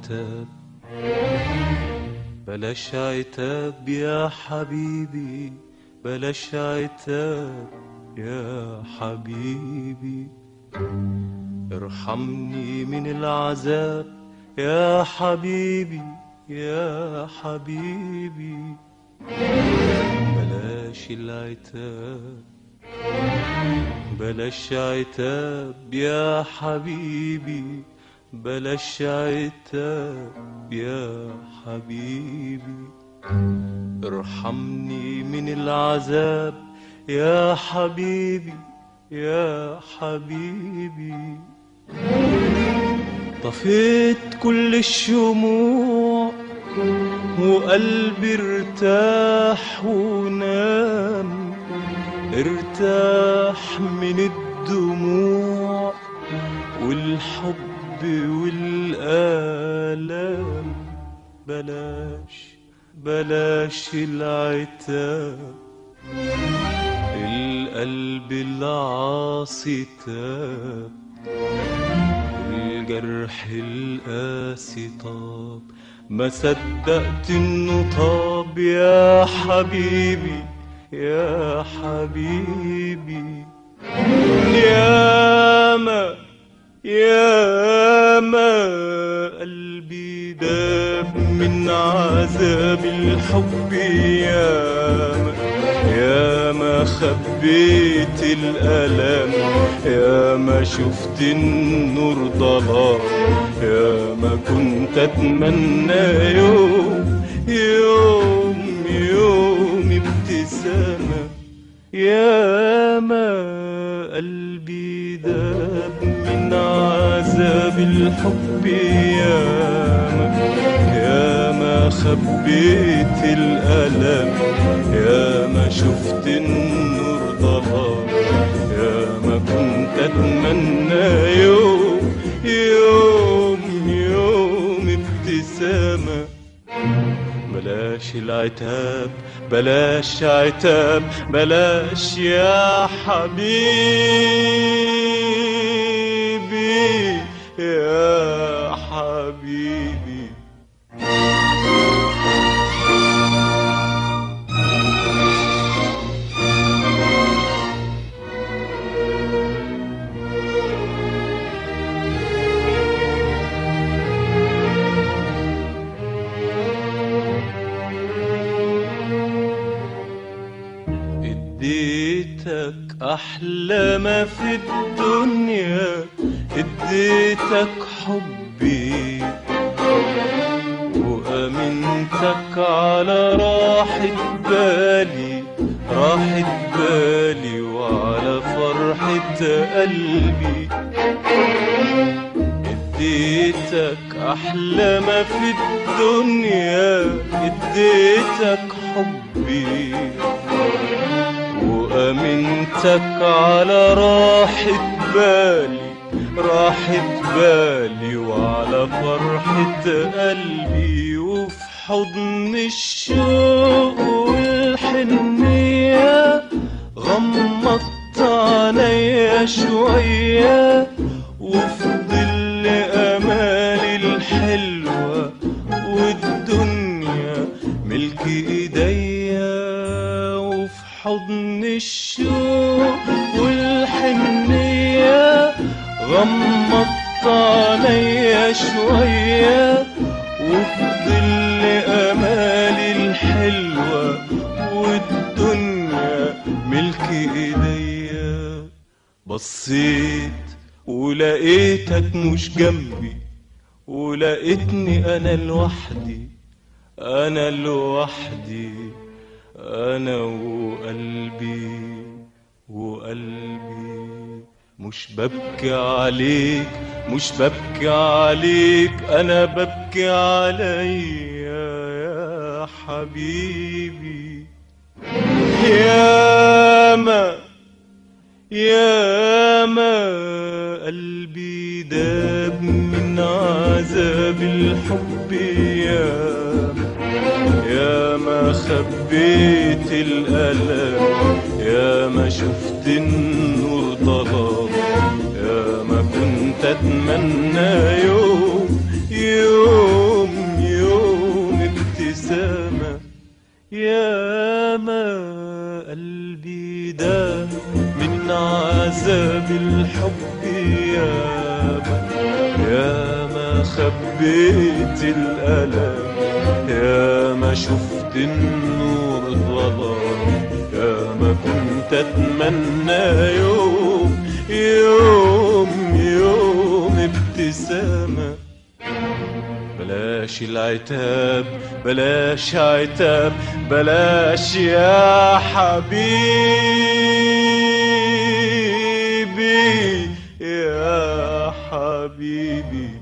عتاب بلاش عتاب يا حبيبي بلاش عتاب يا حبيبي ارحمني من العذاب يا حبيبي يا حبيبي بلاش العتاب بلاش عتاب يا حبيبي بلاش عتاب يا حبيبي ارحمني من العذاب يا حبيبي يا حبيبي طفيت كل الشموع وقلبي ارتاح ونام ارتاح من الدموع والحب والآلام بلاش بلاش العتاب القلب العاصي تاب والجرح القاسي طاب ما صدقت انه طاب يا حبيبي يا حبيبي ياما ياما قلبي داب من عذاب الحب ياما ياما خبيت الألم ياما شفت النور ضلام ياما كنت أتمنى يوم يوم يوم ابتسامة ياما قلبي داب من عذاب الحب ياما ياما خبيت الألم ياما شفت النور ضلام ياما كنت أتمنى يوم يوم يوم ابتسامة بلاش العتاب بلاش عتاب بلاش يا حبيبي يا حبيبي اديتك احلى ما في الدنيا اديتك حبي وامنتك على راحة بالي راحة بالي وعلى فرحة قلبي اديتك احلى ما في الدنيا اديتك حبي وامنتك على راحة بالي راحة بالي وعلى فرحة قلبي وفي حضن الشوق والحنية غمضت عينيا شوية وفي ظل امالي الحلوة والدنيا ملك ايديا وفي حضن الشوق والحنية غمضت عينيا شوية وفي ظل امالي الحلوة والدنيا ملك ايديا بصيت ولقيتك مش جنبي ولقيتني انا لوحدي انا لوحدي انا وقلبي وقلبي مش ببكي عليك مش ببكي عليك انا ببكي عليا يا حبيبي ياما ياما قلبي داب من عذاب الحب ياما ياما خبيت الألم ياما شفت النور ضلام ياما كنت أتمنى يوم يوم يا ما قلبي ده من عذاب الحب يا ما يا ما خبيت الألم يا ما شفت النور ظلام يا ما كنت أتمنى يوم يوم يوم ابتسامة بلاش العتاب بلاش عتاب بلاش يا حبيبي يا حبيبي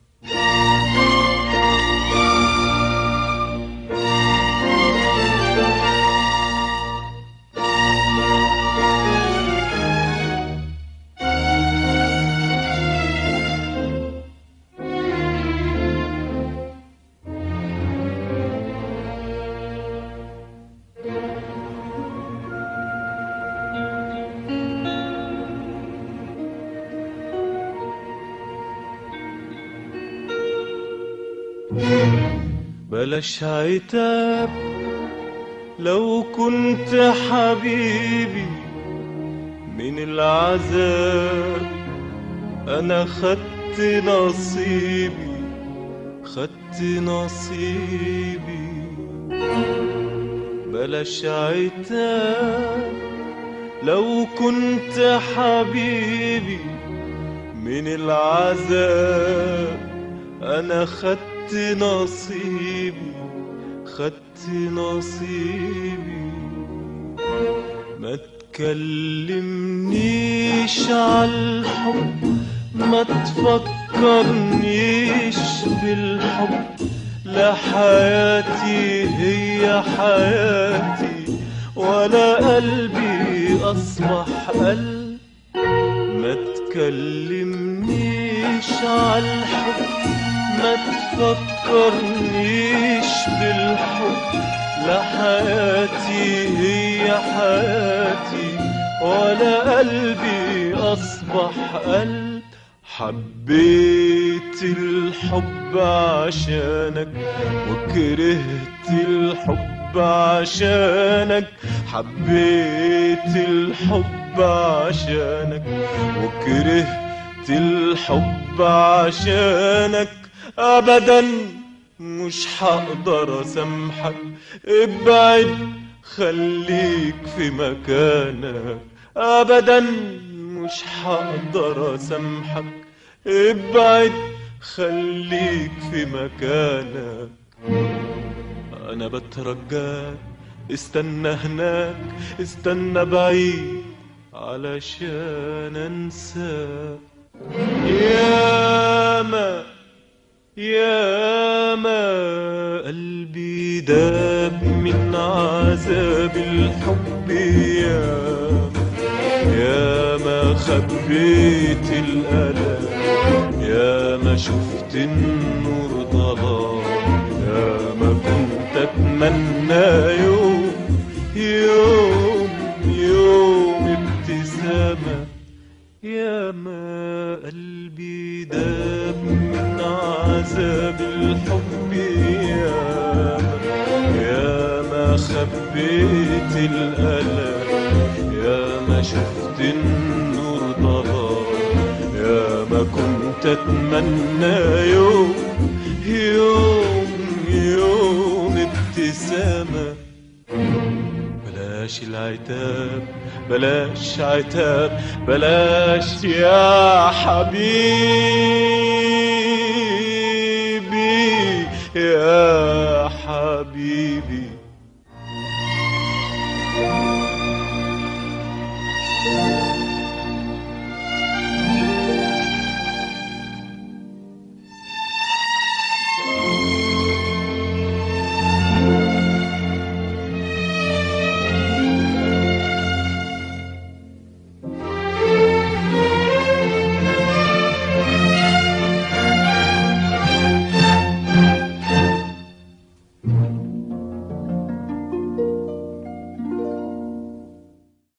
بلاش عتاب لو كنت حبيبي من العذاب انا خدت نصيبي خدت نصيبي بلاش عتاب لو كنت حبيبي من العذاب انا خدت نصيبي خدت نصيبي ما تكلمنيش عالحب ما تفكرنيش بالحب لا حياتي هي حياتي ولا قلبي أصبح قلب ما تكلمنيش عالحب ما تفكرنيش بالحب لا حياتي هي حياتي ولا قلبي أصبح قلب حبيت الحب عشانك وكرهت الحب عشانك حبيت الحب عشانك وكرهت الحب عشانك ابدا مش هقدر اسامحك ابعد خليك في مكانك ابدا مش هقدر اسامحك ابعد خليك في مكانك انا بترجاك استنى هناك استنى بعيد علشان انساك ياما ياما قلبي داب من عذاب الحب ياما ياما خبيت الألم ياما شفت النور ضلام ياما كنت أتمنى يوم يوم يوم ابتسامة ياما قلبي داب من عذاب الحب ياما ياما خبيت الألم ياما شفت النور ضلام ياما كنت أتمنى يوم يوم يوم ابتسامة بلاش العتاب بلاش عتاب بلاش يا حبيبي يا